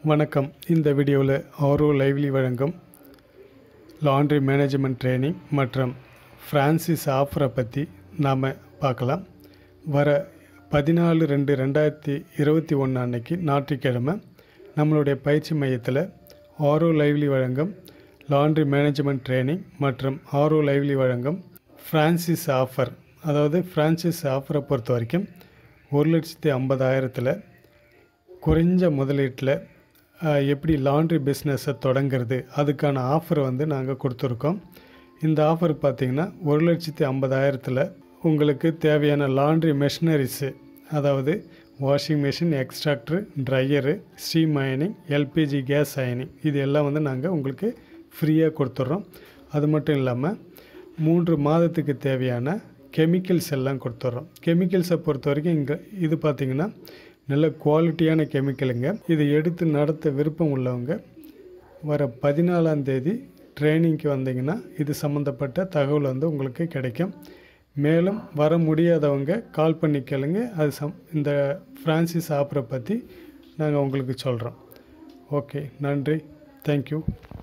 வணக்கம் இந்த வீடியோவில் ஆரோ லைவ்லி வழங்கும் லாண்ட்ரி மேனேஜ்மெண்ட் ட்ரைனிங் மற்றும் ஃப்ரான்சிஸ் ஆஃபரை பற்றி நாம் பார்க்கலாம் வர பதினாலு ரெண்டு ரெண்டாயிரத்தி இருபத்தி ஒன்று அன்னைக்கு ஞாயிற்றுக்கிழமை நம்மளுடைய பயிற்சி மையத்தில் ஆரோ லைவ்லி வழங்கும் லாண்ட்ரி மேனேஜ்மெண்ட் ட்ரைனிங் மற்றும் ஆரோ லைவ்லி வழங்கும் ஃப்ரான்சிஸ் ஆஃபர் அதாவது ஃப்ரான்சிஸ் ஆஃபரை பொறுத்த வரைக்கும் ஒரு லட்சத்தி ஐம்பதாயிரத்தில் குறைஞ்ச முதலீட்டில் அஹ், எப்படி லாண்ட்ரி பிஸ்னஸை தொடங்குறது அதுக்கான ஆஃபர் வந்து நாங்கள் கொடுத்துருக்கோம் இந்த ஆஃபர் பார்த்திங்கன்னா ஒரு லட்சத்தி ஐம்பதாயிரத்தில் உங்களுக்கு தேவையான லாண்ட்ரி மெஷினரிஸு அதாவது washing machine extractor dryer steam அயனிங் LPG gas அயனிங் இது எல்லாம் வந்து நாங்கள் உங்களுக்கு ஃப்ரீயாக கொடுத்துட்றோம் அது மட்டும் இல்லாமல் மூன்று மாதத்துக்கு தேவையான கெமிக்கல்ஸ் எல்லாம் கொடுத்துட்றோம் கெமிக்கல்ஸை பொறுத்த வரைக்கும் இங்கே இது பார்த்திங்கன்னா நல்ல குவாலிட்டியான கெமிக்கலுங்க இதை எடுத்து நடத்த விருப்பம் உள்ளவங்க வர பதினாலாம் தேதி ட்ரைனிங்க்கு வந்தீங்கன்னா இது சம்மந்தப்பட்ட தகவல் வந்து உங்களுக்கு கிடைக்கும் மேலும் வர முடியாதவங்க கால் பண்ணி கேளுங்க அது சம் இந்த ஃப்ரான்சிஸ் ஆப்பரை பற்றி நாங்கள் உங்களுக்கு சொல்கிறோம் ஓகே நன்றி தேங்க்யூ